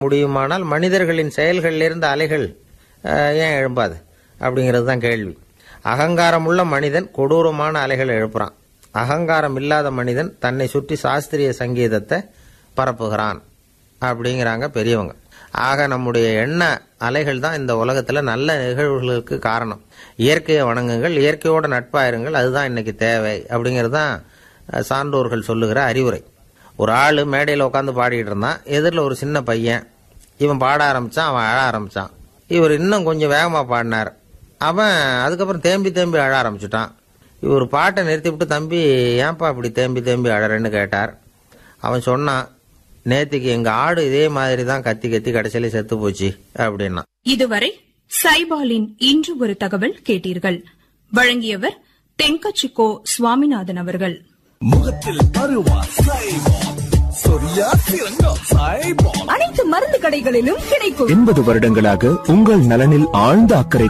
முடியுமானால் மனிதர்களின் செயல்களிலிருந்து அலைகள் அஹ், ஏன் எழும்பாது அப்படிங்கிறது தான் கேள்வி அகங்காரம் உள்ள மனிதன் கொடூரமான அலைகள் எழுப்புறான் அகங்காரம் இல்லாத மனிதன் தன்னை சுற்றி சாஸ்திரிய சங்கீதத்தை பரப்புகிறான் அப்படிங்கிறாங்க பெரியவங்க ஆக நம்முடைய எண்ண அலைகள் தான் இந்த உலகத்தில் நல்ல நிகழ்வுகளுக்கு காரணம் இயற்கையை வணங்குங்கள் இயற்கையோட நட்பாயிருங்கள் அதுதான் இன்னைக்கு தேவை அப்படிங்கிறது தான் அஹ், சான்றோர்கள் சொல்லுகிற அறிவுரை ஒரு ஆள் மேடையில் உட்காந்து பாடிட்டு இருந்தான் எதிரில் ஒரு சின்ன பையன் இவன் பாட ஆரம்பிச்சான் அவன் அழ ஆரம்பிச்சான் இவர் இன்னும் கொஞ்சம் வேகமாக பாடினார் அவன் அதுக்கப்புறம் தேம்பி தேம்பி அழ ஆரம்பிச்சிட்டான் இவர் பாட்டை நிறுத்திவிட்டு தம்பி ஏன்பா இப்படி தேம்பி தேம்பி அழறேன்னு கேட்டார் அவன் சொன்னான் நேத்திக்கு எங்க ஆடு இதே மாதிரி தான் கத்தி கத்தி கடைசியில செத்து போச்சு அப்படின்னா இதுவரை சைபாலின் இன்று ஒரு தகவல் கேட்டீர்கள் வழங்கியவர் தென்கச்சிக்கோ சுவாமிநாதன் அவர்கள் முகத்தில் பருவா சைபால் சொரியா சிறங்கா சைபால் அனைத்து மருந்து கடைகளிலும் கிடைக்கும் எண்பது வருடங்களாக உங்கள் நலனில் ஆழ்ந்த அக்கறை